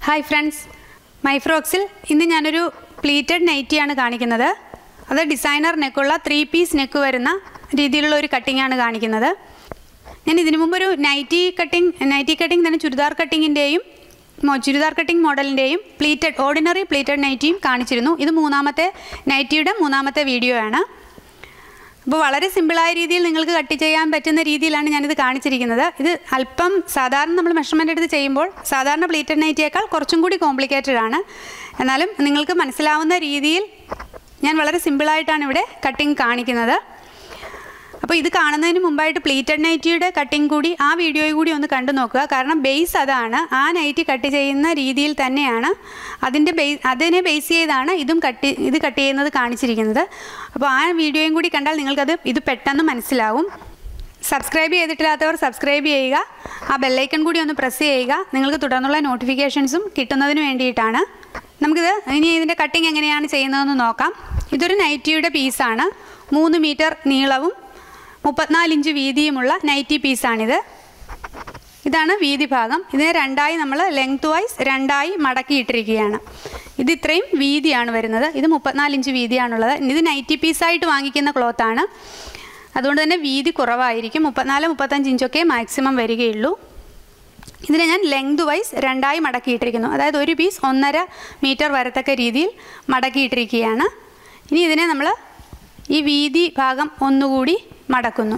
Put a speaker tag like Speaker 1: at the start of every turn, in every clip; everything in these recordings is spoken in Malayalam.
Speaker 1: ഹായ് ഫ്രണ്ട്സ് മൈഫ്രോക്സിൽ ഇന്ന് ഞാനൊരു പ്ലീറ്റഡ് നൈറ്റിയാണ് കാണിക്കുന്നത് അത് ഡിസൈനർ നെക്കുള്ള ത്രീ പീസ് നെക്ക് വരുന്ന രീതിയിലുള്ള ഒരു കട്ടിങ്ങാണ് കാണിക്കുന്നത് ഞാൻ ഇതിനു മുമ്പ് ഒരു നൈറ്റി കട്ടിങ് നൈറ്റി കട്ടിങ് തന്നെ ചുരിദാർ കട്ടിങ്ങിൻ്റെയും ചുരിദാർ കട്ടിങ് മോഡലിൻ്റെയും പ്ലീറ്റഡ് ഓർഡിനറി പ്ലീറ്റഡ് നൈറ്റിയും കാണിച്ചിരുന്നു ഇത് മൂന്നാമത്തെ നൈറ്റിയുടെ മൂന്നാമത്തെ വീഡിയോ ആണ് അപ്പോൾ വളരെ സിമ്പിളായ രീതിയിൽ നിങ്ങൾക്ക് കട്ട് ചെയ്യാൻ പറ്റുന്ന രീതിയിലാണ് ഞാനിത് കാണിച്ചിരിക്കുന്നത് ഇത് അല്പം സാധാരണ നമ്മൾ മെഷർമെൻ്റ് എടുത്ത് ചെയ്യുമ്പോൾ സാധാരണ പ്ലീറ്റഡ് നൈറ്റിയേക്കാൾ കുറച്ചും കൂടി കോംപ്ലിക്കേറ്റഡ് ആണ് എന്നാലും നിങ്ങൾക്ക് മനസ്സിലാവുന്ന രീതിയിൽ ഞാൻ വളരെ സിമ്പിളായിട്ടാണ് ഇവിടെ കട്ടിങ് കാണിക്കുന്നത് അപ്പോൾ ഇത് കാണുന്നതിന് മുമ്പായിട്ട് പ്ലീറ്റഡ് നൈറ്റിയുടെ കട്ടിങ് കൂടി ആ വീഡിയോയും കൂടി ഒന്ന് കണ്ടു നോക്കുക കാരണം ബേസ് അതാണ് ആ നൈറ്റി കട്ട് ചെയ്യുന്ന രീതിയിൽ തന്നെയാണ് അതിൻ്റെ ബേസ് അതിനെ ബേസ് ചെയ്താണ് ഇതും കട്ട് ഇത് കട്ട് ചെയ്യുന്നത് കാണിച്ചിരിക്കുന്നത് അപ്പോൾ ആ വീഡിയോയും കൂടി കണ്ടാൽ നിങ്ങൾക്കത് ഇത് പെട്ടെന്ന് മനസ്സിലാവും സബ്സ്ക്രൈബ് ചെയ്തിട്ടില്ലാത്തവർ സബ്സ്ക്രൈബ് ചെയ്യുക ആ ബെല്ലൈക്കൺ കൂടി ഒന്ന് പ്രസ് ചെയ്യുക നിങ്ങൾക്ക് തുടർന്നുള്ള നോട്ടിഫിക്കേഷൻസും കിട്ടുന്നതിന് വേണ്ടിയിട്ടാണ് നമുക്കിത് ഇനി ഇതിൻ്റെ കട്ടിങ് എങ്ങനെയാണ് ചെയ്യുന്നതെന്ന് നോക്കാം ഇതൊരു നൈറ്റിയുടെ പീസാണ് മൂന്ന് മീറ്റർ നീളവും മുപ്പത്തിനാല് ഇഞ്ച് വീതിയുമുള്ള നൈറ്റി പീസാണിത് ഇതാണ് വീതി ഭാഗം ഇതിനെ രണ്ടായി നമ്മൾ ലെങ്ത് വൈസ് രണ്ടായി മടക്കിയിട്ടിരിക്കുകയാണ് ഇത് ഇത്രയും വീതിയാണ് വരുന്നത് ഇത് മുപ്പത്തിനാല് ഇഞ്ച് വീതിയാണുള്ളത് ഇത് നൈറ്റി പീസായിട്ട് വാങ്ങിക്കുന്ന ക്ലോത്താണ് അതുകൊണ്ട് തന്നെ വീതി കുറവായിരിക്കും മുപ്പത്തിനാല് മുപ്പത്തഞ്ച് ഇഞ്ചൊക്കെ മാക്സിമം വരികയുള്ളൂ ഇതിനെ ഞാൻ ലെങ്ത് വൈസ് രണ്ടായി മടക്കിയിട്ടിരിക്കുന്നു അതായത് ഒരു പീസ് ഒന്നര മീറ്റർ വരത്തക്ക രീതിയിൽ മടക്കിയിട്ടിരിക്കുകയാണ് ഇനി ഇതിനെ നമ്മൾ ഈ വീതി ഭാഗം ഒന്നുകൂടി മടക്കുന്നു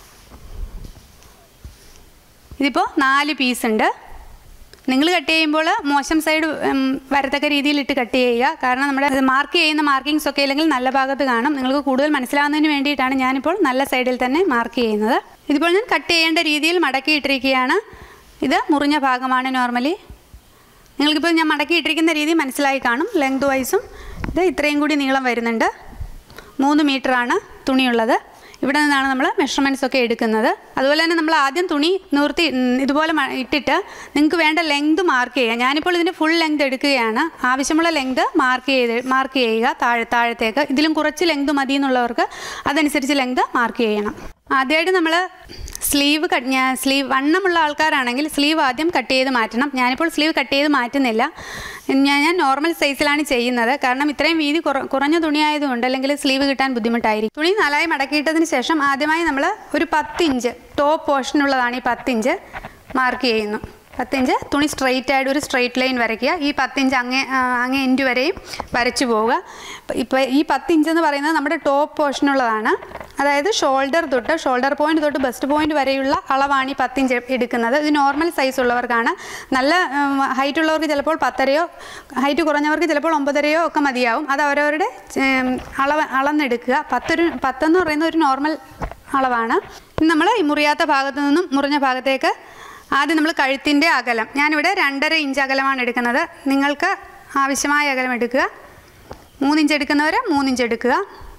Speaker 1: ഇതിപ്പോൾ നാല് പീസ് ഉണ്ട് നിങ്ങൾ കട്ട് ചെയ്യുമ്പോൾ മോശം സൈഡ് വരത്തക്ക രീതിയിൽ ഇട്ട് കട്ട് ചെയ്യുക കാരണം നമ്മുടെ മാർക്ക് ചെയ്യുന്ന മാർക്കിങ്സ് ഒക്കെ ഇല്ലെങ്കിൽ നല്ല ഭാഗത്ത് കാണും നിങ്ങൾക്ക് കൂടുതൽ മനസ്സിലാവുന്നതിന് വേണ്ടിയിട്ടാണ് ഞാനിപ്പോൾ നല്ല സൈഡിൽ തന്നെ മാർക്ക് ചെയ്യുന്നത് ഇതിപ്പോൾ ഞാൻ കട്ട് ചെയ്യേണ്ട രീതിയിൽ മടക്കിയിട്ടിരിക്കുകയാണ് ഇത് മുറിഞ്ഞ ഭാഗമാണ് നോർമലി നിങ്ങൾക്കിപ്പോൾ ഞാൻ മടക്കിയിട്ടിരിക്കുന്ന രീതി മനസ്സിലായി കാണും ലെങ്ത് വൈസും ഇത് ഇത്രയും കൂടി നീളം വരുന്നുണ്ട് മൂന്ന് മീറ്ററാണ് തുണിയുള്ളത് ഇവിടെ നിന്നാണ് നമ്മൾ മെഷർമെൻറ്റ്സ് ഒക്കെ എടുക്കുന്നത് അതുപോലെ തന്നെ നമ്മൾ ആദ്യം തുണി നിർത്തി ഇതുപോലെ ഇട്ടിട്ട് നിങ്ങൾക്ക് വേണ്ട ലെങ്ത് മാർക്ക് ചെയ്യുക ഞാനിപ്പോൾ ഇതിൻ്റെ ഫുൾ ലെങ്ത് എടുക്കുകയാണ് ആവശ്യമുള്ള ലെങ്ത് മാർക്ക് ചെയ്ത് മാർക്ക് ചെയ്യുക താഴെ താഴത്തേക്ക് ഇതിലും കുറച്ച് ലെങ്ത് മതി എന്നുള്ളവർക്ക് അതനുസരിച്ച് ലെങ്ത് മാർക്ക് ചെയ്യണം ആദ്യമായിട്ട് നമ്മൾ സ്ലീവ് കട്ട് ഞാൻ സ്ലീവ് വണ്ണമുള്ള ആൾക്കാരാണെങ്കിൽ സ്ലീവ് ആദ്യം കട്ട് ചെയ്ത് മാറ്റണം ഞാനിപ്പോൾ സ്ലീവ് കട്ട് ചെയ്ത് മാറ്റുന്നില്ല ഞാൻ ഞാൻ നോർമൽ സൈസിലാണ് ചെയ്യുന്നത് കാരണം ഇത്രയും വീതി കുറ കുറഞ്ഞ തുണിയായതുകൊണ്ട് അല്ലെങ്കിൽ സ്ലീവ് കിട്ടാൻ ബുദ്ധിമുട്ടായിരിക്കും തുണി നാലായി മടക്കിയിട്ടതിന് ശേഷം ആദ്യമായി നമ്മൾ ഒരു പത്തിഞ്ച് ടോപ്പ് പോർഷനുള്ളതാണ് ഈ പത്തിഞ്ച് മാർക്ക് ചെയ്യുന്നു പത്തിഞ്ച് തുണി സ്ട്രെയിറ്റ് ആയിട്ട് ഒരു സ്ട്രെയിറ്റ് ലൈൻ വരയ്ക്കുക ഈ പത്തിഞ്ച് അങ്ങേ അങ്ങേ എൻഡ് വരെയും വരച്ചു പോവുക ഇപ്പോൾ ഈ പത്തിഞ്ച് എന്ന് പറയുന്നത് നമ്മുടെ ടോപ്പ് പോർഷനുള്ളതാണ് അതായത് ഷോൾഡർ തൊട്ട് ഷോൾഡർ പോയിന്റ് തൊട്ട് ബെസ്റ്റ് പോയിന്റ് വരെയുള്ള അളവാണ് ഈ പത്തിഞ്ച് എടുക്കുന്നത് ഇത് നോർമൽ സൈസ് ഉള്ളവർക്കാണ് നല്ല ഹൈറ്റ് ഉള്ളവർക്ക് ചിലപ്പോൾ പത്തരയോ ഹൈറ്റ് കുറഞ്ഞവർക്ക് ചിലപ്പോൾ ഒമ്പതരയോ ഒക്കെ മതിയാവും അത് അവരവരുടെ അളവ് അളന്നെടുക്കുക പത്തൊരു പത്തെന്ന് പറയുന്ന ഒരു നോർമൽ അളവാണ് നമ്മൾ ഈ മുറിയാത്ത ഭാഗത്തു നിന്നും മുറിഞ്ഞ ഭാഗത്തേക്ക് ആദ്യം നമ്മൾ കഴുത്തിൻ്റെ അകലം ഞാനിവിടെ രണ്ടര ഇഞ്ച് അകലമാണ് എടുക്കുന്നത് നിങ്ങൾക്ക് ആവശ്യമായ അകലം എടുക്കുക മൂന്നിഞ്ച് എടുക്കുന്നവർ മൂന്നിഞ്ച് എടുക്കുക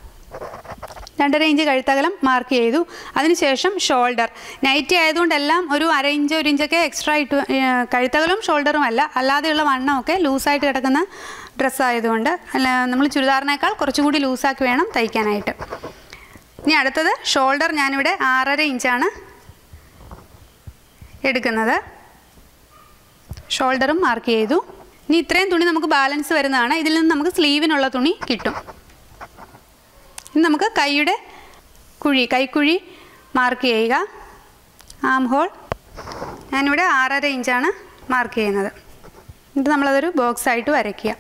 Speaker 1: രണ്ടര ഇഞ്ച് കഴുത്തകലം മാർക്ക് ചെയ്തു അതിനുശേഷം ഷോൾഡർ നൈറ്റി ആയതുകൊണ്ടെല്ലാം ഒരു അര ഇഞ്ച് ഒരു ഇഞ്ചൊക്കെ എക്സ്ട്രാ ഇട്ട് കഴുത്തകലവും ഷോൾഡറും അല്ല അല്ലാതെയുള്ള വണ്ണമൊക്കെ ലൂസായിട്ട് കിടക്കുന്ന ഡ്രസ്സ് ആയതുകൊണ്ട് അല്ല നമ്മൾ ചുരിദാറിനേക്കാൾ കുറച്ചും കൂടി ലൂസാക്കി വേണം തയ്ക്കാനായിട്ട് ഇനി അടുത്തത് ഷോൾഡർ ഞാനിവിടെ ആറര ഇഞ്ചാണ് എടുക്കുന്നത് ഷോൾഡറും മാർക്ക് ചെയ്തു ഇനി ഇത്രയും തുണി നമുക്ക് ബാലൻസ് വരുന്നതാണ് ഇതിൽ നിന്ന് നമുക്ക് സ്ലീവിനുള്ള തുണി കിട്ടും ഇനി നമുക്ക് കൈയുടെ കുഴി കൈക്കുഴി മാർക്ക് ചെയ്യുക ആം ഹോൾ ഞാനിവിടെ ആറര ഇഞ്ചാണ് മാർക്ക് ചെയ്യുന്നത് എന്നിട്ട് നമ്മളതൊരു ബോക്സ് ആയിട്ട് വരയ്ക്കുക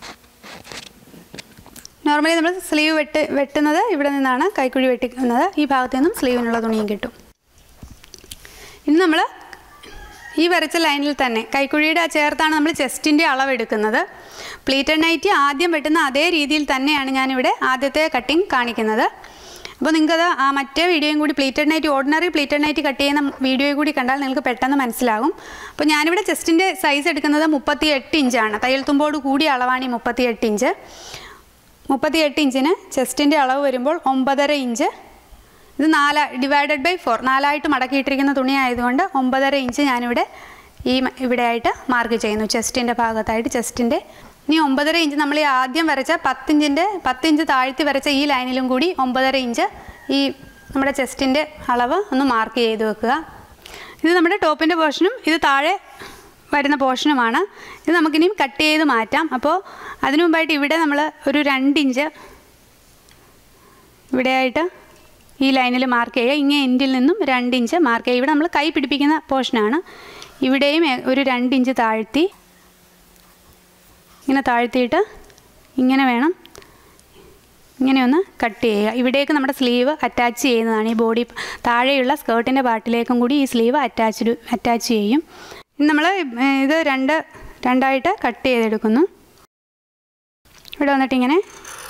Speaker 1: നോർമലി നമ്മൾ സ്ലീവ് വെട്ട് വെട്ടുന്നത് ഇവിടെ നിന്നാണ് കൈക്കുഴി വെട്ടിക്കുന്നത് ഈ ഭാഗത്തു നിന്നും സ്ലീവിനുള്ള തുണിയും കിട്ടും ഇനി നമ്മൾ ഈ വരച്ച ലൈനിൽ തന്നെ കൈക്കുഴിയുടെ ചേർത്താണ് നമ്മൾ ചെസ്റ്റിൻ്റെ അളവെടുക്കുന്നത് പ്ലീറ്റഡ് നൈറ്റി ആദ്യം വെട്ടുന്ന അതേ രീതിയിൽ തന്നെയാണ് ഞാനിവിടെ ആദ്യത്തെ കട്ടിങ് കാണിക്കുന്നത് അപ്പോൾ നിങ്ങൾക്കത് ആ മറ്റേ വീഡിയോയും കൂടി pleated nightie ordinary pleated nightie cut ചെയ്യുന്ന വീഡിയോയും കൂടി കണ്ടാൽ നിങ്ങൾക്ക് പെട്ടെന്ന് മനസ്സിലാകും അപ്പോൾ ഞാനിവിടെ ചെസ്റ്റിൻ്റെ സൈസ് എടുക്കുന്നത് മുപ്പത്തി എട്ട് ഇഞ്ചാണ് തയ്യൽ തുമ്പോട് കൂടിയ അളവാണ് ഈ മുപ്പത്തി എട്ട് ഇഞ്ച് മുപ്പത്തി എട്ട് ഇഞ്ചിന് ചെസ്റ്റിൻ്റെ അളവ് വരുമ്പോൾ ഒമ്പതര ഇഞ്ച് ഇത് നാല ഡിവൈഡഡ് ബൈ ഫോർ നാലായിട്ട് മടക്കിയിട്ടിരിക്കുന്ന തുണി ആയതുകൊണ്ട് ഒമ്പതര ഇഞ്ച് ഞാനിവിടെ ഈ ഇവിടെ ആയിട്ട് മാർക്ക് ചെയ്യുന്നു ചെസ്റ്റിൻ്റെ ഭാഗത്തായിട്ട് ചെസ്റ്റിൻ്റെ ഇനി ഒമ്പതര ഇഞ്ച് നമ്മൾ ഈ ആദ്യം വരച്ച പത്തിഞ്ചിൻ്റെ പത്തിഞ്ച് താഴ്ത്തി വരച്ച ഈ ലൈനിലും കൂടി ഒമ്പതര ഇഞ്ച് ഈ നമ്മുടെ ചെസ്റ്റിൻ്റെ അളവ് ഒന്ന് മാർക്ക് ചെയ്ത് വെക്കുക ഇത് നമ്മുടെ ടോപ്പിൻ്റെ പോർഷനും ഇത് താഴെ വരുന്ന പോർഷനുമാണ് ഇത് നമുക്കിനിയും കട്ട് ചെയ്ത് മാറ്റാം അപ്പോൾ അതിനു മുമ്പായിട്ട് ഇവിടെ നമ്മൾ ഒരു രണ്ട് ഇഞ്ച് ഇവിടെയായിട്ട് ഈ ലൈനിൽ മാർക്ക് ചെയ്യുക ഇങ്ങേ എൻഡിൽ നിന്നും രണ്ട് ഇഞ്ച് മാർക്ക് ചെയ്യുക ഇവിടെ നമ്മൾ കൈ പിടിപ്പിക്കുന്ന പോർഷനാണ് ഇവിടെയും എ- ഒരു രണ്ട് ഇഞ്ച് താഴ്ത്തി ഇങ്ങനെ താഴ്ത്തിയിട്ട് ഇങ്ങനെ വേണം ഇങ്ങനെ ഒന്ന് കട്ട് ചെയ്യുക ഇവിടേക്ക് നമ്മുടെ സ്ലീവ് അറ്റാച്ച് ചെയ്യുന്നതാണ് ഈ ബോഡി താഴെയുള്ള സ്കേർട്ടിൻ്റെ പാർട്ടിലേക്കും കൂടി ഈ സ്ലീവ് അറ്റാച്ച്ഡ് അറ്റാച്ച് ചെയ്യും ഇനി നമ്മൾ ഇത് രണ്ട് രണ്ടായിട്ട് കട്ട് ചെയ്തെടുക്കുന്നു ഇവിടെ വന്നിട്ട് ഇങ്ങനെ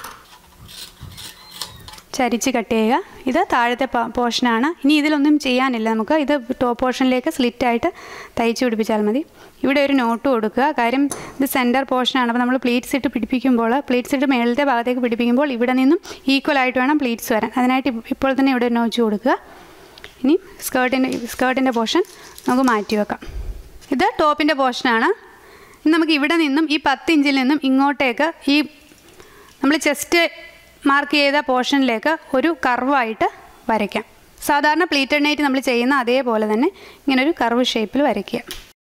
Speaker 1: ചരിച്ച് കട്ട് ചെയ്യുക ഇത് താഴത്തെ പോർഷനാണ് ഇനി ഇതിലൊന്നും ചെയ്യാനില്ല നമുക്ക് ഇത് ടോപ്പ് പോർഷനിലേക്ക് സ്ലിറ്റായിട്ട് തയ്ച്ച് പിടിപ്പിച്ചാൽ മതി ഇവിടെ ഒരു നോട്ട് കൊടുക്കുക കാര്യം ഇത് സെൻറ്റർ പോർഷനാണ് അപ്പോൾ നമ്മൾ പ്ലീറ്റ്സ് ഇട്ട് പിടിപ്പിക്കുമ്പോൾ പ്ലീറ്റ്സ് ഇട്ട് മേളത്തെ ഭാഗത്തേക്ക് പിടിപ്പിക്കുമ്പോൾ ഇവിടെ നിന്നും ഈക്വൽ ആയിട്ട് വേണം പ്ലീറ്റ്സ് വരാൻ അതിനായിട്ട് ഇപ്പ- ഇപ്പോൾ തന്നെ ഇവിടെ ഒരു നോച്ച് കൊടുക്കുക ഇനി സ്കേർട്ടിൻ്റെ സ്കേർട്ടിൻ്റെ പോർഷൻ നമുക്ക് മാറ്റി വെക്കാം ഇത് ടോപ്പിൻ്റെ പോർഷനാണ് ഇനി നമുക്ക് ഇവിടെ നിന്നും ഈ പത്ത് ഇഞ്ചിൽ നിന്നും ഇങ്ങോട്ടേക്ക് ഈ നമ്മൾ ചെസ്റ്റ് മാർക്ക് ചെയ്ത പോർഷനിലേക്ക് ഒരു കർവായിട്ട് വരയ്ക്കാം സാധാരണ പ്ലീറ്റഡ് നൈറ്റ് നമ്മൾ ചെയ്യുന്ന അതേപോലെ തന്നെ ഇങ്ങനെ ഒരു കർവ് ഷേപ്പിൽ വരയ്ക്കുക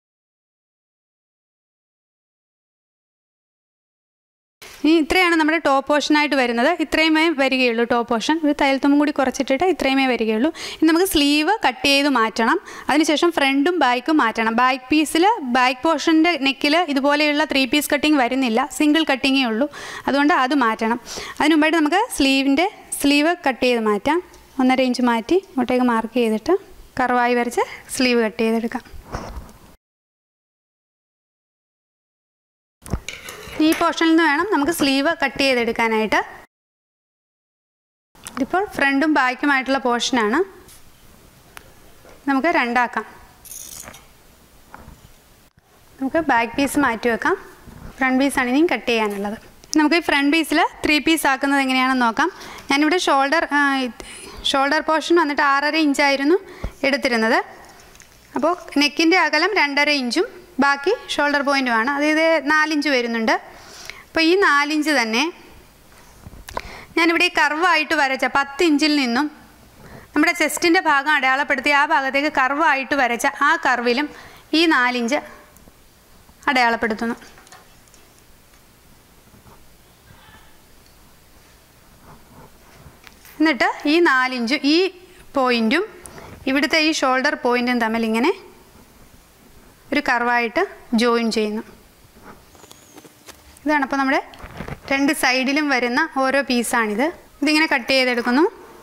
Speaker 1: ഇനി ഇത്രയാണ് നമ്മുടെ ടോപ്പ് പോർഷനായിട്ട് വരുന്നത് ഇത്രയുമേ വരികയുള്ളൂ ടോപ്പ് പോർഷൻ ഒരു തയ്യൽത്തുമ്പും കൂടി കുറച്ചിട്ടിട്ട് ഇത്രയുമേ വരികയുള്ളൂ ഇനി നമുക്ക് സ്ലീവ് കട്ട് ചെയ്ത് മാറ്റണം അതിനുശേഷം ഫ്രണ്ടും ബാക്കും മാറ്റണം ബാക്ക് പീസിൽ ബാക്ക് പോർഷൻ്റെ നെക്കിൽ ഇതുപോലെയുള്ള ത്രീ പീസ് കട്ടിങ് വരുന്നില്ല സിംഗിൾ കട്ടിങ്ങേ ഉള്ളൂ അതുകൊണ്ട് അത് മാറ്റണം അതിന് മുമ്പായിട്ട് നമുക്ക് സ്ലീവിൻ്റെ സ്ലീവ് കട്ട് ചെയ്ത് മാറ്റാം ഒന്നര ഇഞ്ച് മാറ്റി ഇങ്ങോട്ടേക്ക് മാർക്ക് ചെയ്തിട്ട് കർവായി വരച്ച് സ്ലീവ് കട്ട് ചെയ്തെടുക്കാം ഈ പോർഷനിൽ നിന്ന് വേണം നമുക്ക് സ്ലീവ് കട്ട് ചെയ്തെടുക്കാനായിട്ട് ഇതിപ്പോൾ ഫ്രണ്ടും ബാക്കുമായിട്ടുള്ള പോർഷനാണ് നമുക്ക് രണ്ടാക്കാം നമുക്ക് ബാക്ക് പീസ് മാറ്റി വെക്കാം ഫ്രണ്ട് പീസാണ് ഇനിയും കട്ട് ചെയ്യാനുള്ളത് നമുക്ക് ഈ ഫ്രണ്ട് പീസിൽ ത്രീ പീസ് ആക്കുന്നത് എങ്ങനെയാണെന്ന് നോക്കാം ഞാനിവിടെ ഷോൾഡർ ഷോൾഡർ പോർഷൻ വന്നിട്ട് ആറര ഇഞ്ചായിരുന്നു എടുത്തിരുന്നത് അപ്പോൾ നെക്കിൻ്റെ അകലം രണ്ടര ഇഞ്ചും ബാക്കി ഷോൾഡർ പോയിൻറ്റുമാണ് അതായത് നാലിഞ്ച് വരുന്നുണ്ട് അപ്പോൾ ഈ നാലിഞ്ച് തന്നെ ഞാനിവിടെ ഈ കർവായിട്ട് വരച്ച പത്ത് ഇഞ്ചിൽ നിന്നും നമ്മുടെ ചെസ്റ്റിൻ്റെ ഭാഗം അടയാളപ്പെടുത്തി ആ ഭാഗത്തേക്ക് കർവായിട്ട് വരച്ച ആ കർവിലും ഈ നാലിഞ്ച് അടയാളപ്പെടുത്തുന്നു എന്നിട്ട് ഈ നാലിഞ്ച് ഈ പോയിൻറ്റും ഇവിടുത്തെ ഈ ഷോൾഡർ പോയിൻറ്റും തമ്മിൽ ഇങ്ങനെ ഒരു കർവായിട്ട് ജോയിൻ ചെയ്യുന്നു ഇതാണ് അപ്പോൾ നമ്മുടെ രണ്ട് സൈഡിലും വരുന്ന ഓരോ പീസാണിത് ഇതിങ്ങനെ കട്ട് ചെയ്തെടുക്കുന്നു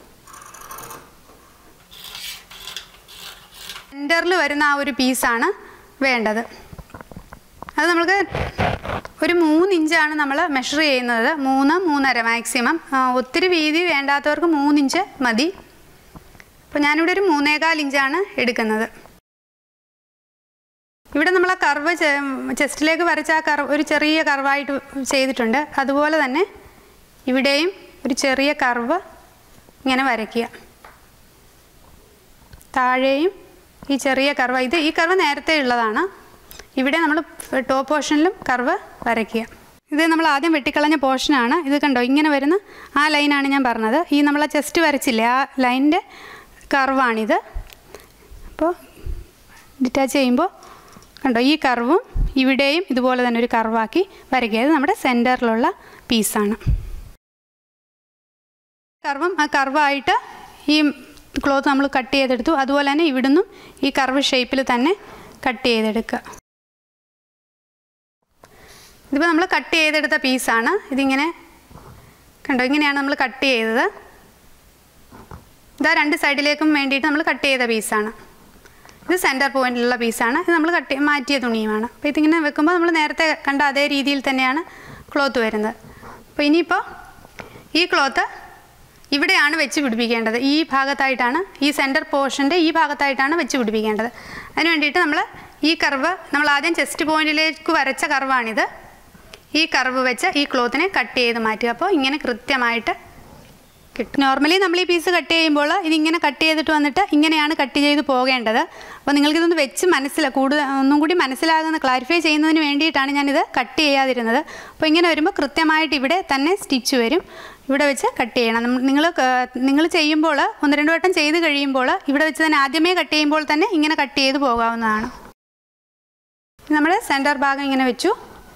Speaker 1: സെൻറ്ററിൽ വരുന്ന ആ ഒരു പീസാണ് വേണ്ടത് അത് നമുക്ക് ഒരു മൂന്ന് ഇഞ്ചാണ് നമ്മൾ മെഷർ ചെയ്യുന്നത് മൂന്ന് മൂന്നര മാക്സിമം ആ, ഒത്തിരി വീതി വേണ്ടാത്തവർക്ക് മൂന്നിഞ്ച് മതി അപ്പോൾ ഞാനിവിടെ ഒരു മൂന്നേകാൽ ഇഞ്ചാണ് എടുക്കുന്നത് ഇവിടെ നമ്മൾ ആ കർവ് ചെസ്റ്റിലേക്ക് വരച്ച ആ കർവ് ഒരു ചെറിയ കർവായിട്ട് ചെയ്തിട്ടുണ്ട് അതുപോലെ തന്നെ ഇവിടെയും ഒരു ചെറിയ കർവ് ഇങ്ങനെ വരയ്ക്കുക താഴെയും ഈ ചെറിയ കർവ് ഇത് ഈ കർവ് നേരത്തെ ഉള്ളതാണ് ഇവിടെ നമ്മൾ ടോപ്പ് പോർഷനിലും കർവ് വരയ്ക്കുക ഇത് നമ്മൾ ആദ്യം വെട്ടിക്കളഞ്ഞ പോർഷനാണ് ഇത് കണ്ടോ ഇങ്ങനെ വരുന്ന ആ ലൈനാണ് ഞാൻ പറഞ്ഞത് ഈ നമ്മളെ ചെസ്റ്റ് വരച്ചില്ലേ ആ ലൈനിൻ്റെ കർവാണിത് അപ്പോൾ ഡിറ്റാച്ച് ചെയ്യുമ്പോൾ കണ്ടോ ഈ കർവും ഇവിടെയും ഇതുപോലെ തന്നെ ഒരു കർവാക്കി വരയ്ക്കുക ഇത് നമ്മുടെ സെൻറ്ററിലുള്ള പീസാണ് കർവും ആ കർവായിട്ട് ഈ ക്ലോത്ത് നമ്മൾ കട്ട് ചെയ്തെടുത്തു അതുപോലെ തന്നെ ഇവിടുന്നും ഈ കർവ് ഷേപ്പിൽ തന്നെ കട്ട് ചെയ്തെടുക്കുക ഇതിപ്പോൾ നമ്മൾ കട്ട് ചെയ്തെടുത്ത പീസാണ് ഇതിങ്ങനെ കണ്ടോ ഇങ്ങനെയാണ് നമ്മൾ കട്ട് ചെയ്തത് ഇതാ രണ്ട് സൈഡിലേക്കും വേണ്ടിയിട്ട് നമ്മൾ കട്ട് ചെയ്ത പീസാണ് ഇത് സെൻറ്റർ പോയിന്റിലുള്ള പീസാണ് ഇത് നമ്മൾ കട്ട് മാറ്റിയ തുണിയുമാണ് അപ്പോൾ ഇതിങ്ങനെ വെക്കുമ്പോൾ നമ്മൾ നേരത്തെ കണ്ട അതേ രീതിയിൽ തന്നെയാണ് ക്ലോത്ത് വരുന്നത് അപ്പോൾ ഇനിയിപ്പോൾ ഈ ക്ലോത്ത് ഇവിടെയാണ് വെച്ച് പിടിപ്പിക്കേണ്ടത് ഈ ഭാഗത്തായിട്ടാണ് ഈ സെൻറ്റർ പോർഷൻ്റെ ഈ ഭാഗത്തായിട്ടാണ് വെച്ച് പിടിപ്പിക്കേണ്ടത് അതിന് വേണ്ടിയിട്ട് നമ്മൾ ഈ കർവ് നമ്മൾ ആദ്യം ചെസ്റ്റ് പോയിന്റിലേക്ക് വരച്ച കർവാണിത് ഈ കർവ് വെച്ച് ഈ ക്ലോത്തിനെ കട്ട് ചെയ്ത് മാറ്റുക അപ്പോൾ ഇങ്ങനെ കൃത്യമായിട്ട് കിട്ടും നോർമലി നമ്മൾ ഈ പീസ് കട്ട് ചെയ്യുമ്പോൾ ഇതിങ്ങനെ കട്ട് ചെയ്തിട്ട് വന്നിട്ട് ഇങ്ങനെയാണ് കട്ട് ചെയ്ത് പോകേണ്ടത് അപ്പോൾ നിങ്ങൾക്കിതൊന്ന് വെച്ച് മനസ്സില കൂടുതൽ ഒന്നും കൂടി മനസ്സിലാകുന്ന ക്ലാരിഫൈ ചെയ്യുന്നതിന് വേണ്ടിയിട്ടാണ് ഞാനിത് കട്ട് ചെയ്യാതിരുന്നത് അപ്പോൾ ഇങ്ങനെ വരുമ്പോൾ കൃത്യമായിട്ട് ഇവിടെ തന്നെ സ്റ്റിച്ച് വരും ഇവിടെ വെച്ച് കട്ട് ചെയ്യണം നിങ്ങൾ നിങ്ങൾ ചെയ്യുമ്പോൾ ഒന്ന് രണ്ട് വട്ടം ചെയ്ത് കഴിയുമ്പോൾ ഇവിടെ വെച്ച് തന്നെ ആദ്യമേ കട്ട് ചെയ്യുമ്പോൾ തന്നെ ഇങ്ങനെ കട്ട് ചെയ്ത് പോകാവുന്നതാണ് നമ്മുടെ സെൻറ്റർ ഭാഗം ഇങ്ങനെ വെച്ചു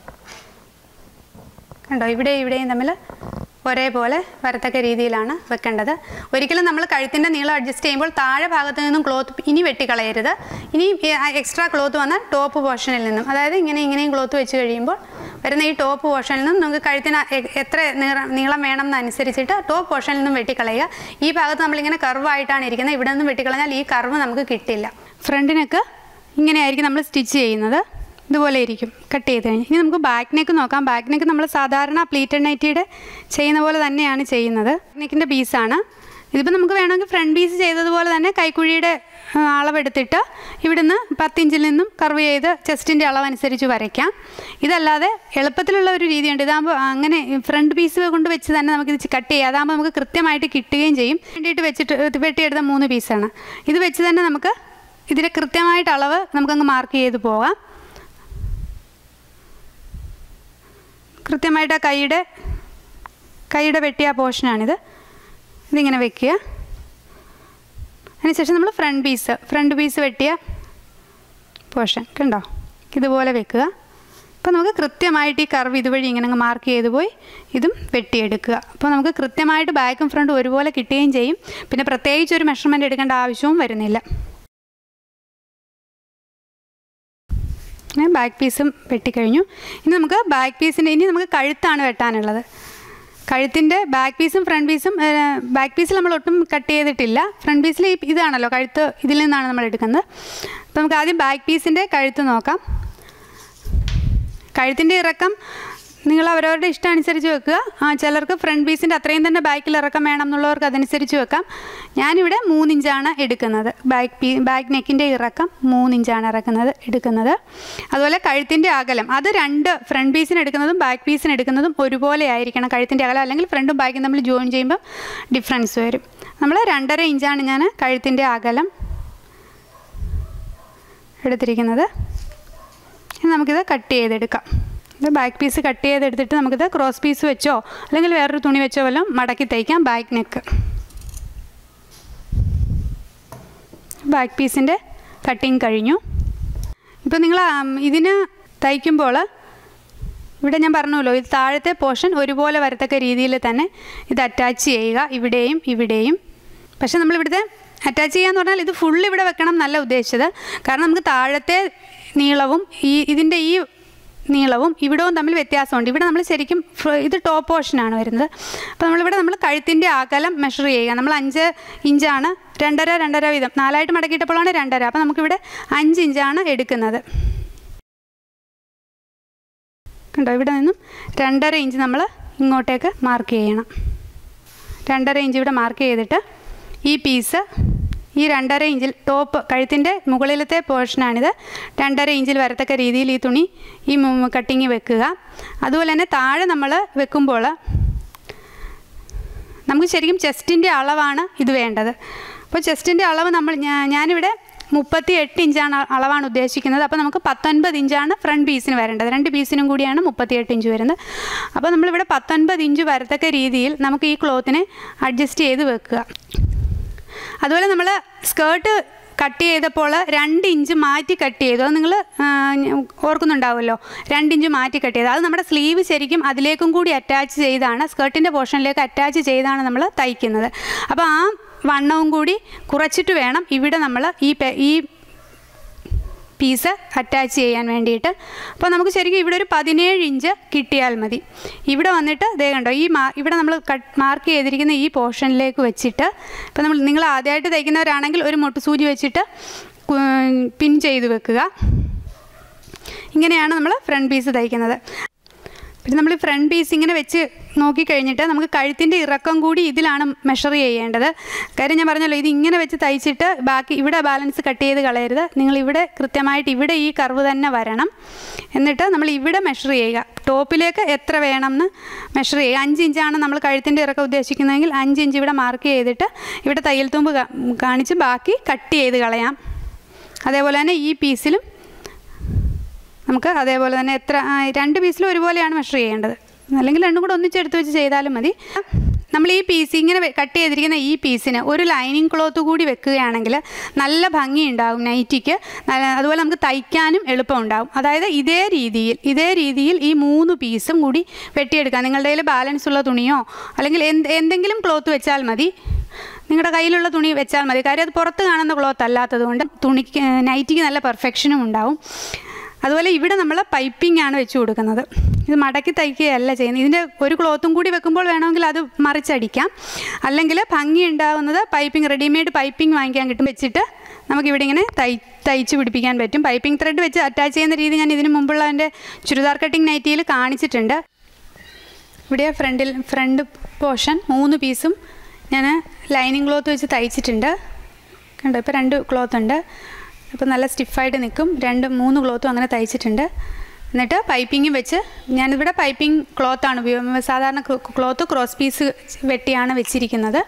Speaker 1: കണ്ടോ ഇവിടെ ഇവിടെയും തമ്മിൽ ഒരേപോലെ വരത്തക്ക രീതിയിലാണ് വെക്കേണ്ടത് ഒരിക്കലും നമ്മൾ കഴുത്തിൻ്റെ നീളം അഡ്ജസ്റ്റ് ചെയ്യുമ്പോൾ താഴെ ഭാഗത്ത് നിന്നും ക്ലോത്ത് ഇനി വെട്ടിക്കളയരുത് ഇനി എക്സ്ട്രാ ക്ലോത്ത് വന്നാൽ ടോപ്പ് പോർഷനിൽ നിന്നും അതായത് ഇങ്ങനെ ഇങ്ങനെയും ക്ലോത്ത് വെച്ച് കഴിയുമ്പോൾ വരുന്ന ഈ ടോപ്പ് പോർഷനിൽ നിന്നും നമുക്ക് കഴുത്തിന് എ- എത്ര നീളം നീളം വേണം എന്നനുസരിച്ചിട്ട് ടോപ്പ് പോർഷനിൽ നിന്നും വെട്ടിക്കളയുക ഈ ഭാഗത്ത് നമ്മളിങ്ങനെ കർവായിട്ടാണ് ഇരിക്കുന്നത് ഇവിടെ നിന്നും വെട്ടിക്കളഞ്ഞാൽ ഈ കർവ് നമുക്ക് കിട്ടില്ല ഫ്രണ്ടിനൊക്കെ ഇങ്ങനെയായിരിക്കും നമ്മൾ സ്റ്റിച്ച് ചെയ്യുന്നത് ഇതുപോലെ ഇരിക്കും കട്ട് ചെയ്ത് കഴിഞ്ഞ് ഇനി നമുക്ക് ബാക്ക് നെക്ക് നോക്കാം ബാക്ക് നെക്ക് നമ്മൾ സാധാരണ പ്ലീറ്റഡ് നൈറ്റിയുടെ ചെയ്യുന്ന പോലെ തന്നെയാണ് ചെയ്യുന്നത് നെക്കിൻ്റെ പീസാണ് ഇതിപ്പോൾ നമുക്ക് വേണമെങ്കിൽ ഫ്രണ്ട് പീസ് ചെയ്തതുപോലെ തന്നെ കൈക്കുഴിയുടെ ആ, അളവെടുത്തിട്ട് ഇവിടുന്ന് പത്തിഞ്ചിൽ നിന്നും കർവ് ചെയ്ത് ചെസ്റ്റിൻ്റെ അളവനുസരിച്ച് വരയ്ക്കാം ഇതല്ലാതെ എളുപ്പത്തിലുള്ള ഒരു രീതിയുണ്ട് ഇതാകുമ്പോൾ അങ്ങനെ ഫ്രണ്ട് പീസ് കൊണ്ട് വെച്ച് തന്നെ നമുക്കിത് കട്ട് ചെയ്യാം അതാകുമ്പോൾ നമുക്ക് കൃത്യമായിട്ട് കിട്ടുകയും ചെയ്യും വേണ്ടിയിട്ട് വെച്ചിട്ട് വെട്ടിയെടുത്ത മൂന്ന് പീസാണ് ഇത് വെച്ച് തന്നെ നമുക്ക് ഇതിൻ്റെ കൃത്യമായിട്ട് അളവ് നമുക്കങ്ങ് മാർക്ക് ചെയ്ത് പോകാം കൃത്യമായിട്ട് ആ കൈയുടെ കൈയുടെ വെട്ടിയ പോർഷനാണിത് ഇതിങ്ങനെ വെക്കുക അതിനുശേഷം നമ്മൾ ഫ്രണ്ട് പീസ് ഫ്രണ്ട് പീസ് വെട്ടിയ പോർഷൻ കണ്ടോ ഇതുപോലെ വെക്കുക അപ്പോൾ നമുക്ക് കൃത്യമായിട്ട് ഈ കർവ് ഇതുവഴി ഇങ്ങനെ അങ്ങ് മാർക്ക് ചെയ്ത് പോയി ഇതും വെട്ടിയെടുക്കുക അപ്പോൾ നമുക്ക് കൃത്യമായിട്ട് ബാക്കും ഫ്രണ്ടും ഒരുപോലെ കിട്ടുകയും ചെയ്യും പിന്നെ പ്രത്യേകിച്ച് ഒരു മെഷർമെൻറ്റ് എടുക്കേണ്ട ആവശ്യവും വരുന്നില്ല അങ്ങനെ ബാക്ക് പീസും വെട്ടിക്കഴിഞ്ഞു ഇനി നമുക്ക് ബാക്ക് പീസിൻ്റെ ഇനി നമുക്ക് കഴുത്താണ് വെട്ടാനുള്ളത് കഴുത്തിൻ്റെ ബാക്ക് പീസും ഫ്രണ്ട് പീസും ബാക്ക് പീസിൽ നമ്മൾ ഒട്ടും കട്ട് ചെയ്തിട്ടില്ല ഫ്രണ്ട് പീസിൽ ഈ ഇതാണല്ലോ കഴുത്ത് ഇതിൽ നിന്നാണ് നമ്മൾ എടുക്കുന്നത് അപ്പോൾ നമുക്ക് ആദ്യം ബാക്ക് പീസിൻ്റെ കഴുത്ത് നോക്കാം കഴുത്തിൻ്റെ ഇറക്കം നിങ്ങൾ അവരവരുടെ ഇഷ്ടം അനുസരിച്ച് വെക്കുക ആ, ചിലർക്ക് ഫ്രണ്ട് പീസിൻ്റെ അത്രയും തന്നെ ബാക്കിൽ ഇറക്കം വേണം എന്നുള്ളവർക്ക് അതനുസരിച്ച് വെക്കാം ഞാനിവിടെ മൂന്നിഞ്ചാണ് എടുക്കുന്നത് ബാക്ക് പീ ബാക്ക് നെക്കിൻ്റെ ഇറക്കം മൂന്നിഞ്ചാണ് ഇറക്കുന്നത് എടുക്കുന്നത് അതുപോലെ കഴുത്തിൻ്റെ അകലം അത് രണ്ട് ഫ്രണ്ട് പീസിന് എടുക്കുന്നതും ബാക്ക് പീസിന് എടുക്കുന്നതും ഒരുപോലെ ആയിരിക്കണം കഴുത്തിൻ്റെ അകലം അല്ലെങ്കിൽ ഫ്രണ്ടും ബാക്കും നമ്മൾ ജോയിൻ ചെയ്യുമ്പോൾ ഡിഫറൻസ് വരും നമ്മൾ രണ്ടര ഇഞ്ചാണ് ഞാൻ കഴുത്തിൻ്റെ അകലം എടുത്തിരിക്കുന്നത് ഇനി നമുക്കിത് കട്ട് ചെയ്തെടുക്കാം ഇത് ബാക്ക് പീസ് കട്ട് ചെയ്തെടുത്തിട്ട് നമുക്കിത് ക്രോസ് പീസ് വെച്ചോ അല്ലെങ്കിൽ വേറൊരു തുണി വെച്ചോ വല്ലതും മടക്കി തയ്ക്കാം ബാക്ക് നെക്ക് ബാക്ക് പീസിൻ്റെ കട്ടിങ് കഴിഞ്ഞു ഇപ്പോൾ നിങ്ങൾ ആം, ഇതിന് തയ്ക്കുമ്പോൾ ഇവിടെ ഞാൻ പറഞ്ഞല്ലോ ഇത് താഴത്തെ പോർഷൻ ഒരുപോലെ വരത്തക്ക രീതിയിൽ തന്നെ ഇത് അറ്റാച്ച് ചെയ്യുക ഇവിടെയും ഇവിടെയും പക്ഷേ നമ്മളിവിടുത്തെ അറ്റാച്ച് ചെയ്യാന്ന് പറഞ്ഞാൽ ഇത് ഫുൾ ഇവിടെ വെക്കണം എന്നല്ല ഉദ്ദേശിച്ചത് കാരണം നമുക്ക് താഴത്തെ നീളവും ഈ ഇതിൻ്റെ ഈ നീളവും ഇവിടവും തമ്മിൽ വ്യത്യാസമുണ്ട് ഇവിടെ നമ്മൾ ശരിക്കും ഫ്ര- ഇത് ടോപ്പ് പോർഷനാണ് വരുന്നത് അപ്പോൾ നമ്മളിവിടെ നമ്മൾ കഴുത്തിൻ്റെ അകലം മെഷർ ചെയ്യുക നമ്മൾ അഞ്ച് ഇഞ്ചാണ് രണ്ടര രണ്ടര വീതം നാലായിട്ട് മടക്കിയിട്ടപ്പോഴാണ് രണ്ടര അപ്പോൾ നമുക്കിവിടെ അഞ്ച് ഇഞ്ചാണ് എടുക്കുന്നത് കണ്ടോ ഇവിടെ നിന്നും രണ്ടര ഇഞ്ച് നമ്മൾ ഇങ്ങോട്ടേക്ക് മാർക്ക് ചെയ്യണം രണ്ടര ഇഞ്ച് ഇവിടെ മാർക്ക് ചെയ്തിട്ട് ഈ പീസ് ഈ രണ്ടര ഇഞ്ചിൽ ടോപ്പ് കഴുത്തിൻ്റെ മുകളിലത്തെ പോർഷനാണിത് രണ്ടര ഇഞ്ചിൽ വരത്തക്ക രീതിയിൽ ഈ തുണി ഈ കട്ടിങ് വെക്കുക അതുപോലെ തന്നെ താഴെ നമ്മൾ വെക്കുമ്പോൾ നമുക്ക് ശരിക്കും ചെസ്റ്റിൻ്റെ അളവാണ് ഇത് വേണ്ടത് അപ്പോൾ ചെസ്റ്റിൻ്റെ അളവ് നമ്മൾ ഞാ- ഞാനിവിടെ മുപ്പത്തി എട്ട് ഇഞ്ചാണ് അ- അളവാണ് ഉദ്ദേശിക്കുന്നത് അപ്പോൾ നമുക്ക് പത്തൊൻപത് ഇഞ്ചാണ് ഫ്രണ്ട് പീസിന് വരേണ്ടത് രണ്ട് പീസിനും കൂടിയാണ് മുപ്പത്തി എട്ട് ഇഞ്ച് വരുന്നത് അപ്പോൾ നമ്മളിവിടെ പത്തൊൻപത് ഇഞ്ച് വരത്തക്ക രീതിയിൽ നമുക്ക് ഈ ക്ലോത്തിനെ അഡ്ജസ്റ്റ് ചെയ്ത് വെക്കുക അതുപോലെ നമ്മൾ സ്കേർട്ട് കട്ട് ചെയ്തപ്പോൾ രണ്ട് ഇഞ്ച് മാറ്റി കട്ട് ചെയ്തു അത് നിങ്ങൾ ഓർക്കുന്നുണ്ടാവുമല്ലോ രണ്ട് ഇഞ്ച് മാറ്റി കട്ട് ചെയ്തു അത് നമ്മുടെ സ്ലീവ് ശരിക്കും അതിലേക്കും കൂടി അറ്റാച്ച് ചെയ്താണ് സ്കേർട്ടിൻ്റെ പോർഷനിലേക്ക് അറ്റാച്ച് ചെയ്താണ് നമ്മൾ തയ്ക്കുന്നത് അപ്പോൾ ആ വണ്ണവും കൂടി കുറച്ചിട്ട് വേണം ഇവിടെ നമ്മൾ ഈ പെ- ഈ പീസ് അറ്റാച്ച് ചെയ്യാൻ വേണ്ടിയിട്ട് അപ്പോൾ നമുക്ക് ശരിക്കും ഇവിടെ ഒരു പതിനേഴ് ഇഞ്ച് കിട്ടിയാൽ മതി ഇവിടെ വന്നിട്ട് ദേ കണ്ടോ ഈ മാ ഇവിടെ നമ്മൾ കട്ട് മാർക്ക് ചെയ്തിരിക്കുന്ന ഈ പോർഷനിലേക്ക് വെച്ചിട്ട് ഇപ്പോൾ നമ്മൾ നിങ്ങൾ ആദ്യമായിട്ട് തയ്ക്കുന്നവരാണെങ്കിൽ ഒരു മുട്ടുസൂചി വെച്ചിട്ട് കു- പിൻ ചെയ്ത് വെക്കുക ഇങ്ങനെയാണ് നമ്മൾ ഫ്രണ്ട് പീസ് തയ്ക്കുന്നത് പിന്നെ നമ്മൾ ഫ്രണ്ട് പീസ് ഇങ്ങനെ വെച്ച് നോക്കിക്കഴിഞ്ഞിട്ട് നമുക്ക് കഴുത്തിൻ്റെ ഇറക്കം കൂടി ഇതിലാണ് മെഷർ ചെയ്യേണ്ടത് കാര്യം ഞാൻ പറഞ്ഞല്ലോ ഇത് ഇങ്ങനെ വെച്ച് തയ്ച്ചിട്ട് ബാക്കി ഇവിടെ ബാലൻസ് കട്ട് ചെയ്ത് കളയരുത് നിങ്ങൾ ഇവിടെ കൃത്യമായിട്ട് ഇവിടെ ഈ കർവ് തന്നെ വരണം എന്നിട്ട് നമ്മൾ ഇവിടെ മെഷർ ചെയ്യുക ടോപ്പിലേക്ക് എത്ര വേണമെന്ന് മെഷർ ചെയ്യുക അഞ്ച് ഇഞ്ചാണ് നമ്മൾ കഴുത്തിൻ്റെ ഇറക്കം ഉദ്ദേശിക്കുന്നതെങ്കിൽ അഞ്ച് ഇഞ്ച് ഇവിടെ മാർക്ക് ചെയ്തിട്ട് ഇവിടെ തയ്യൽ തുമ്പ് കാ- കാണിച്ച് ബാക്കി കട്ട് ചെയ്ത് കളയാം അതേപോലെ തന്നെ ഈ പീസിലും നമുക്ക് അതേപോലെ തന്നെ എത്ര ആ, രണ്ട് പീസിലും ഒരുപോലെയാണ് മെഷർ ചെയ്യേണ്ടത് അല്ലെങ്കിൽ രണ്ടും കൂടെ ഒന്നിച്ചെടുത്ത് വെച്ച് ചെയ്താലും മതി നമ്മൾ ഈ പീസ് ഇങ്ങനെ വെ- കട്ട് ചെയ്തിരിക്കുന്ന ഈ പീസിന് ഒരു ലൈനിങ് ക്ലോത്ത് കൂടി വെക്കുകയാണെങ്കിൽ നല്ല ഭംഗി ഉണ്ടാകും നൈറ്റിക്ക് നല്ല- അതുപോലെ നമുക്ക് തയ്ക്കാനും എളുപ്പമുണ്ടാകും അതായത് ഇതേ രീതിയിൽ ഇതേ രീതിയിൽ ഈ മൂന്ന് പീസും കൂടി വെട്ടിയെടുക്കാം നിങ്ങളുടെ കയ്യിൽ ബാലൻസ് ഉള്ള തുണിയോ അല്ലെങ്കിൽ എന്ത് എന്തെങ്കിലും ക്ലോത്ത് വെച്ചാൽ മതി നിങ്ങളുടെ കയ്യിലുള്ള തുണി വെച്ചാൽ മതി കാര്യം അത് പുറത്ത് കാണുന്ന ക്ലോത്ത് അല്ലാത്തത് കൊണ്ട് തുണിക്ക് നൈറ്റിക്ക് നല്ല പെർഫെക്ഷനും ഉണ്ടാവും അതുപോലെ ഇവിടെ നമ്മൾ പൈപ്പിംഗ് ആണ് വെച്ച് കൊടുക്കുന്നത് ഇത് മടക്കി തയ്ക്കുകയല്ല ചെയ്യുന്നത് ഇതിൻ്റെ ഒരു ക്ലോത്തും കൂടി വെക്കുമ്പോൾ വേണമെങ്കിൽ അത് മറിച്ചടിക്കാം അല്ലെങ്കിൽ ഭംഗി ഉണ്ടാകുന്നത് പൈപ്പിംഗ് റെഡിമെയ്ഡ് പൈപ്പിംഗ് വാങ്ങിക്കാൻ കിട്ടും വെച്ചിട്ട് നമുക്കിവിടെ ഇങ്ങനെ തൈ തയ്ച്ച് പിടിപ്പിക്കാൻ പറ്റും പൈപ്പിംഗ് ത്രെഡ് വെച്ച് അറ്റാച്ച് ചെയ്യുന്ന രീതി ഞാൻ ഇതിന് മുമ്പുള്ള എൻ്റെ ചുരിദാർ കട്ടിംഗ് നൈറ്റിയിൽ കാണിച്ചിട്ടുണ്ട് ഇവിടെ ഫ്രണ്ടിൽ ഫ്രണ്ട് പോർഷൻ മൂന്ന് പീസും ഞാൻ ലൈനിങ് ക്ലോത്ത് വെച്ച് തയ്ച്ചിട്ടുണ്ട് കണ്ടോ ഇപ്പോൾ രണ്ട് ക്ലോത്ത് ഉണ്ട് അപ്പോൾ നല്ല സ്റ്റിഫായിട്ട് നിൽക്കും രണ്ട് മൂന്ന് ക്ലോത്തും അങ്ങനെ തയ്ച്ചിട്ടുണ്ട് എന്നിട്ട് പൈപ്പിങ്ങും വെച്ച് ഞാനിവിടെ പൈപ്പിംഗ് ക്ലോത്താണ് ഉപയോഗം സാധാരണ ക്ലോത്ത് ക്രോസ് പീസ് വെട്ടിയാണ് വെച്ചിരിക്കുന്നത്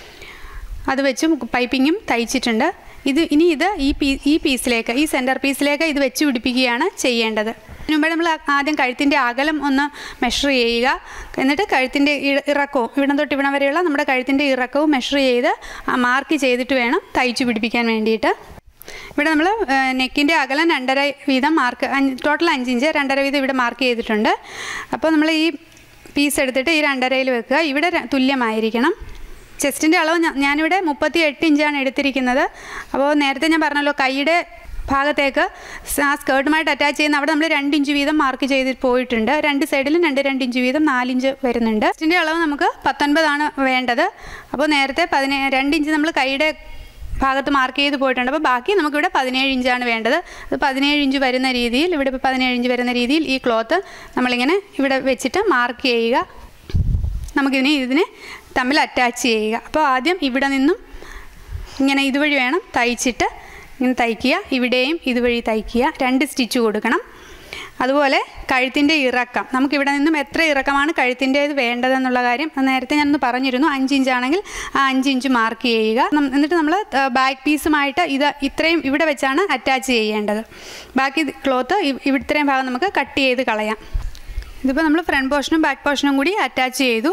Speaker 1: അത് വെച്ചും പൈപ്പിങ്ങും തയ്ച്ചിട്ടുണ്ട് ഇത് ഇനി ഇത് ഈ പീ ഈ പീസിലേക്ക് ഈ സെൻറ്റർ പീസിലേക്ക് ഇത് വെച്ച് പിടിപ്പിക്കുകയാണ് ചെയ്യേണ്ടത് അതിന് മുമ്പേ നമ്മൾ ആദ്യം കഴുത്തിൻ്റെ അകലം ഒന്ന് മെഷർ ചെയ്യുക എന്നിട്ട് കഴുത്തിൻ്റെ ഇ- ഇറക്കവും ഇവിടം തൊട്ട് ഇവിടം വരെയുള്ള നമ്മുടെ കഴുത്തിൻ്റെ ഇറക്കവും മെഷർ ചെയ്ത് മാർക്ക് ചെയ്തിട്ട് വേണം തയ്ച്ചു പിടിപ്പിക്കാൻ വേണ്ടിയിട്ട് ഇവിടെ നമ്മൾ നെക്കിൻ്റെ അകലം രണ്ടര വീതം മാർക്ക് ടോട്ടൽ അഞ്ചിഞ്ച് രണ്ടര വീതം ഇവിടെ മാർക്ക് ചെയ്തിട്ടുണ്ട് അപ്പോൾ നമ്മൾ ഈ പീസ് എടുത്തിട്ട് ഈ രണ്ടരയിൽ വെക്കുക ഇവിടെ ര- തുല്യമായിരിക്കണം ചെസ്റ്റിൻ്റെ അളവ് ഞാ- ഞാനിവിടെ മുപ്പത്തി എട്ട് ഇഞ്ചാണ് എടുത്തിരിക്കുന്നത് അപ്പോൾ നേരത്തെ ഞാൻ പറഞ്ഞല്ലോ കൈയുടെ ഭാഗത്തേക്ക് സ് ആ സ്കേർട്ടുമായിട്ട് അറ്റാച്ച് ചെയ്യുന്ന അവിടെ നമ്മൾ രണ്ട് ഇഞ്ച് വീതം മാർക്ക് ചെയ്ത് പോയിട്ടുണ്ട് രണ്ട് സൈഡിലും രണ്ട് രണ്ട് ഇഞ്ച് വീതം നാലിഞ്ച് വരുന്നുണ്ട് ചെസ്റ്റിൻ്റെ അളവ് നമുക്ക് പത്തൊൻപതാണ് വേണ്ടത് അപ്പോൾ നേരത്തെ പതിനേ രണ്ട് ഇഞ്ച് നമ്മൾ കൈയുടെ ഭാഗത്ത് മാർക്ക് ചെയ്ത് പോയിട്ടുണ്ട് അപ്പോൾ ബാക്കി നമുക്കിവിടെ പതിനേഴ് ഇഞ്ചാണ് വേണ്ടത് അത് പതിനേഴ് ഇഞ്ച് വരുന്ന രീതിയിൽ ഇവിടെ ഇപ്പോൾ പതിനേഴ് ഇഞ്ച് വരുന്ന രീതിയിൽ ഈ ക്ലോത്ത് നമ്മളിങ്ങനെ ഇവിടെ വെച്ചിട്ട് മാർക്ക് ചെയ്യുക നമുക്കിതിനെ ഇതിനെ തമ്മിൽ അറ്റാച്ച് ചെയ്യുക അപ്പോൾ ആദ്യം ഇവിടെ നിന്നും ഇങ്ങനെ ഇതുവഴി വേണം തയ്ച്ചിട്ട് ഇങ്ങനെ തയ്ക്കുക ഇവിടെയും ഇതുവഴി തയ്ക്കുക രണ്ട് സ്റ്റിച്ച് കൊടുക്കണം അതുപോലെ കഴുത്തിൻ്റെ ഇറക്കം നമുക്കിവിടെ നിന്നും എത്ര ഇറക്കമാണ് കഴുത്തിൻ്റേത് വേണ്ടതെന്നുള്ള കാര്യം അത് നേരത്തെ ഞാനൊന്ന് പറഞ്ഞിരുന്നു അഞ്ച് ഇഞ്ചാണെങ്കിൽ ആ അഞ്ച് ഇഞ്ച് മാർക്ക് ചെയ്യുക നം- എന്നിട്ട് നമ്മൾ ബാക്ക് പീസുമായിട്ട് ഇത് ഇത്രയും ഇവിടെ വെച്ചാണ് അറ്റാച്ച് ചെയ്യേണ്ടത് ബാക്കി ക്ലോത്ത് ഇവിടുത്രയും ഭാഗം നമുക്ക് കട്ട് ചെയ്ത് കളയാം ഇതിപ്പോൾ നമ്മൾ ഫ്രണ്ട് പോർഷനും ബാക്ക് പോർഷനും കൂടി അറ്റാച്ച് ചെയ്തു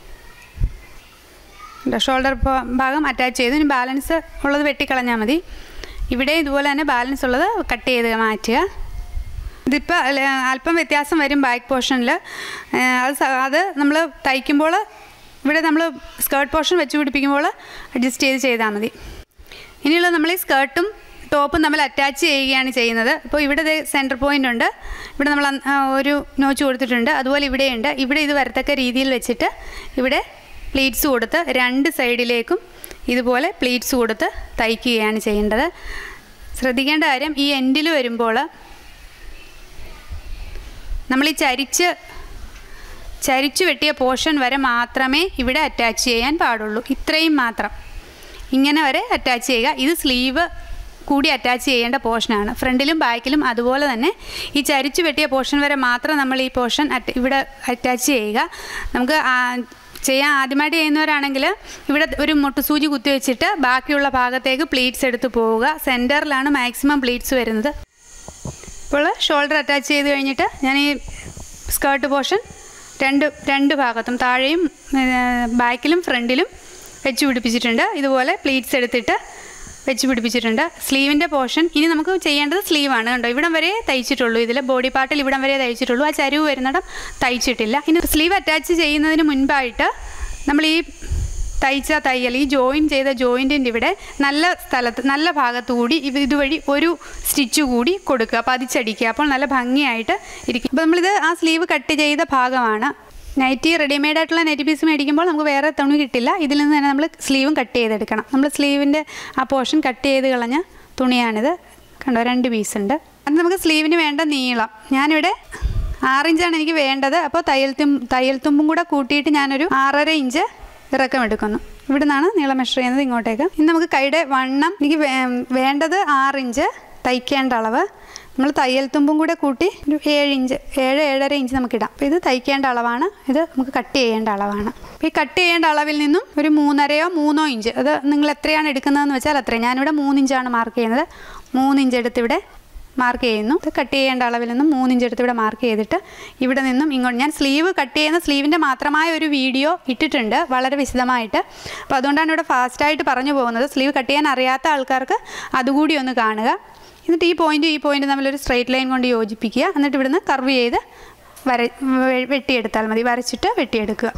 Speaker 1: ഷോൾഡർ ഭാഗം അറ്റാച്ച് ചെയ്തു ഇനി ബാലൻസ് ഉള്ളത് വെട്ടിക്കളഞ്ഞാൽ മതി ഇവിടെ ഇതുപോലെ തന്നെ ബാലൻസ് ഉള്ളത് കട്ട് ചെയ്ത് മാറ്റുക ഇതിപ്പോൾ അല്പം വ്യത്യാസം വരും ബാക്ക് പോർഷനിൽ അത് സ- അത് നമ്മൾ തയ്ക്കുമ്പോൾ ഇവിടെ നമ്മൾ സ്കേർട്ട് പോർഷൻ വെച്ച് പിടിപ്പിക്കുമ്പോൾ അഡ്ജസ്റ്റ് ചെയ്ത് ചെയ്താൽ മതി ഇനിയുള്ളത് നമ്മൾ ഈ സ്കേർട്ടും ടോപ്പും തമ്മിൽ അറ്റാച്ച് ചെയ്യുകയാണ് ചെയ്യുന്നത് അപ്പോൾ ഇവിടെ സെൻറ്റർ പോയിൻ്റ് ഉണ്ട് ഇവിടെ നമ്മൾ അന്ന്, ആ, ഒരു നോച്ച് കൊടുത്തിട്ടുണ്ട് അതുപോലെ ഇവിടെയുണ്ട് ഇവിടെ ഇത് വരത്തക്ക രീതിയിൽ വെച്ചിട്ട് ഇവിടെ പ്ലീറ്റ്സ് കൊടുത്ത് രണ്ട് സൈഡിലേക്കും ഇതുപോലെ പ്ലീറ്റ്സ് കൊടുത്ത് തയ്ക്കുകയാണ് ചെയ്യേണ്ടത് ശ്രദ്ധിക്കേണ്ട കാര്യം ഈ എൻഡിൽ വരുമ്പോൾ നമ്മൾ ഈ ചരിച്ച് ചരിച്ചു വെട്ടിയ പോർഷൻ വരെ മാത്രമേ ഇവിടെ അറ്റാച്ച് ചെയ്യാൻ പാടുള്ളൂ ഇത്രയും മാത്രം ഇങ്ങനെ വരെ അറ്റാച്ച് ചെയ്യുക ഇത് സ്ലീവ് കൂടി അറ്റാച്ച് ചെയ്യേണ്ട പോർഷനാണ് ഫ്രണ്ടിലും ബാക്കിലും അതുപോലെ തന്നെ ഈ ചരിച്ചു വെട്ടിയ പോർഷൻ വരെ മാത്രം നമ്മൾ ഈ പോർഷൻ ഇവിടെ അറ്റാച്ച് ചെയ്യുക നമുക്ക് ആ- ചെയ്യാൻ ആദ്യമായിട്ട് ചെയ്യുന്നവരാണെങ്കിൽ ഇവിടെ ഒരു മുട്ടുസൂചി കുത്തി വെച്ചിട്ട് ബാക്കിയുള്ള ഭാഗത്തേക്ക് പ്ലീറ്റ്സ് എടുത്ത് പോവുക സെൻറ്ററിലാണ് മാക്സിമം പ്ലീറ്റ്സ് വരുന്നത് ഇപ്പോൾ ഷോൾഡർ അറ്റാച്ച് ചെയ്ത് കഴിഞ്ഞിട്ട് ഞാൻ ഈ സ്കേർട്ട് പോർഷൻ രണ്ട് രണ്ട് ഭാഗത്തും താഴെയും ബാക്കിലും ഫ്രണ്ടിലും വെച്ച് പിടിപ്പിച്ചിട്ടുണ്ട് ഇതുപോലെ പ്ലീറ്റ്സ് എടുത്തിട്ട് വെച്ച് പിടിപ്പിച്ചിട്ടുണ്ട് സ്ലീവിൻ്റെ പോർഷൻ ഇനി നമുക്ക് ചെയ്യേണ്ടത് സ്ലീവാണ് കണ്ടോ ഇവിടം വരെ തയ്ച്ചിട്ടുള്ളൂ ഇതിൽ ബോഡി പാർട്ടിൽ ഇവിടം വരെ തയ്ച്ചിട്ടുള്ളൂ ആ ചരിവ് വരുന്നിടം തയ്ച്ചിട്ടില്ല ഇനി സ്ലീവ് അറ്റാച്ച് ചെയ്യുന്നതിന് മുൻപായിട്ട് നമ്മൾ ഈ തയ്ച്ച തയ്യൽ ഈ ജോയിൻ ചെയ്ത ജോയിൻറ്റിൻ്റെ ഇവിടെ നല്ല സ്ഥലത്ത് നല്ല ഭാഗത്തു കൂടി ഇത് ഇതുവഴി ഒരു സ്റ്റിച്ച് കൂടി കൊടുക്കുക പതിച്ചടിക്കുക അപ്പോൾ നല്ല ഭംഗിയായിട്ട് ഇരിക്കും ഇപ്പോൾ നമ്മളിത് ആ സ്ലീവ് കട്ട് ചെയ്ത ഭാഗമാണ് നൈറ്റി റെഡിമെയ്ഡ് ആയിട്ടുള്ള നൈറ്റി പീസ് മേടിക്കുമ്പോൾ നമുക്ക് വേറെ തുണി കിട്ടില്ല ഇതിൽ നിന്ന് തന്നെ നമ്മൾ സ്ലീവും കട്ട് ചെയ്തെടുക്കണം നമ്മൾ സ്ലീവിൻ്റെ ആ പോർഷൻ കട്ട് ചെയ്ത് കളഞ്ഞ തുണിയാണിത് കണ്ടോ രണ്ട് പീസ് ഉണ്ട് അത് നമുക്ക് സ്ലീവിന് വേണ്ട നീളം ഞാനിവിടെ ആറിഞ്ചാണ് എനിക്ക് വേണ്ടത് അപ്പോൾ തയ്യൽ തും തയ്യൽ തുമ്പും കൂടെ കൂട്ടിയിട്ട് ഞാനൊരു ആറര ഇഞ്ച് ഇറക്കം എടുക്കുന്നു ഇവിടെ നിന്നാണ് നീളം മെഷർ ചെയ്യുന്നത് ഇങ്ങോട്ടേക്ക് ഇനി നമുക്ക് കൈയുടെ വണ്ണം എനിക്ക് വേ- വേണ്ടത് ആറിഞ്ച് തയ്ക്കേണ്ട അളവ് നമ്മൾ തയ്യൽ തുമ്പും കൂടെ കൂട്ടി ഒരു ഏഴ് ഇഞ്ച് ഏഴ് ഏഴര ഇഞ്ച് നമുക്ക് ഇടാം അപ്പോൾ ഇത് തയ്ക്കേണ്ട അളവാണ് ഇത് നമുക്ക് കട്ട് ചെയ്യേണ്ട അളവാണ് അപ്പോൾ ഈ കട്ട് ചെയ്യേണ്ട അളവിൽ നിന്നും ഒരു മൂന്നരയോ മൂന്നോ ഇഞ്ച് അത് നിങ്ങൾ എത്രയാണ് എടുക്കുന്നതെന്ന് വെച്ചാൽ അത്രയും ഞാനിവിടെ മൂന്നിഞ്ചാണ് മാർക്ക് ചെയ്യുന്നത് മൂന്നിഞ്ച് എടുത്ത് ഇവിടെ മാർക്ക് ചെയ്യുന്നു ഇത് കട്ട് ചെയ്യേണ്ട അളവിൽ നിന്നും മൂന്നിഞ്ച് എടുത്ത് ഇവിടെ മാർക്ക് ചെയ്തിട്ട് ഇവിടെ നിന്നും ഇങ്ങോട്ട് ഞാൻ സ്ലീവ് കട്ട് ചെയ്യുന്ന സ്ലീവിൻ്റെ മാത്രമായ ഒരു വീഡിയോ ഇട്ടിട്ടുണ്ട് വളരെ വിശദമായിട്ട് അപ്പോൾ അതുകൊണ്ടാണ് ഇവിടെ ഫാസ്റ്റായിട്ട് പറഞ്ഞു പോകുന്നത് സ്ലീവ് കട്ട് ചെയ്യാൻ അറിയാത്ത ആൾക്കാർക്ക് അതുകൂടി ഒന്ന് കാണുക എന്നിട്ട് ഈ പോയിൻറ്റും ഈ പോയിൻറ്റും തമ്മിലൊരു സ്ട്രെയിറ്റ് ലൈൻ കൊണ്ട് യോജിപ്പിക്കുക എന്നിട്ട് ഇവിടുന്ന് കർവ് ചെയ്ത് വര വെ- വെട്ടിയെടുത്താൽ മതി വരച്ചിട്ട് വെട്ടിയെടുക്കുക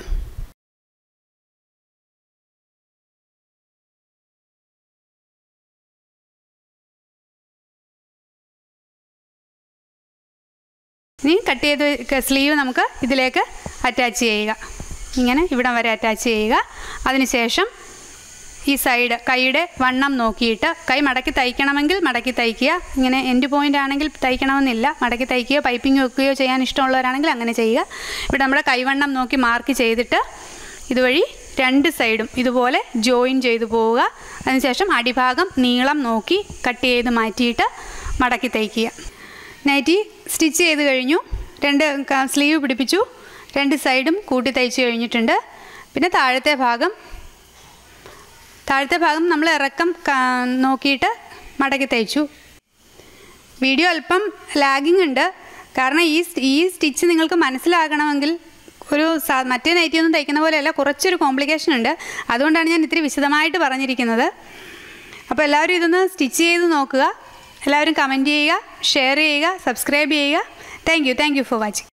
Speaker 1: ഇനി കട്ട് ചെയ്ത് സ്ലീവ് നമുക്ക് ഇതിലേക്ക് അറ്റാച്ച് ചെയ്യുക ഇങ്ങനെ ഇവിടം വരെ അറ്റാച്ച് ചെയ്യുക അതിനുശേഷം ഈ സൈഡ് കൈയുടെ വണ്ണം നോക്കിയിട്ട് കൈ മടക്കി തയ്ക്കണമെങ്കിൽ മടക്കി തയ്ക്കുക ഇങ്ങനെ എൻഡ് പോയിൻ്റ് ആണെങ്കിൽ തയ്ക്കണമെന്നില്ല മടക്കി തയ്ക്കുകയോ പൈപ്പിംഗ് വെക്കുകയോ ചെയ്യാൻ ഇഷ്ടമുള്ളവരാണെങ്കിൽ അങ്ങനെ ചെയ്യുക ഇവിടെ നമ്മുടെ കൈവണ്ണം നോക്കി മാർക്ക് ചെയ്തിട്ട് ഇതുവഴി രണ്ട് സൈഡും ഇതുപോലെ ജോയിൻ ചെയ്തു പോവുക അതിനുശേഷം അടിഭാഗം നീളം നോക്കി കട്ട് ചെയ്ത് മാറ്റിയിട്ട് മടക്കി തയ്ക്കുക നൈറ്റി സ്റ്റിച്ച് ചെയ്ത് കഴിഞ്ഞു രണ്ട് ക- സ്ലീവ് പിടിപ്പിച്ചു രണ്ട് സൈഡും കൂട്ടി തയ്ച്ച് കഴിഞ്ഞിട്ടുണ്ട് പിന്നെ താഴത്തെ ഭാഗം താഴത്തെ ഭാഗം നമ്മൾ ഇറക്കം ക- നോക്കിയിട്ട് മടക്കി തയ്ച്ചു വീഡിയോ അല്പം ലാഗിങ് ഉണ്ട് കാരണം ഈ സ്- ഈ സ്റ്റിച്ച് നിങ്ങൾക്ക് മനസ്സിലാകണമെങ്കിൽ ഒരു സാ മറ്റേ നൈറ്റി ഒന്നും തയ്ക്കുന്ന പോലെയല്ല കുറച്ചൊരു കോംപ്ലിക്കേഷൻ ഉണ്ട് അതുകൊണ്ടാണ് ഞാൻ ഇത്തിരി വിശദമായിട്ട് പറഞ്ഞിരിക്കുന്നത് അപ്പോൾ എല്ലാവരും ഇതൊന്ന് സ്റ്റിച്ച് ചെയ്ത് നോക്കുക എല്ലാവരും കമൻറ്റ് ചെയ്യുക ഷെയർ ചെയ്യുക സബ്സ്ക്രൈബ് ചെയ്യുക thank you thank you for watching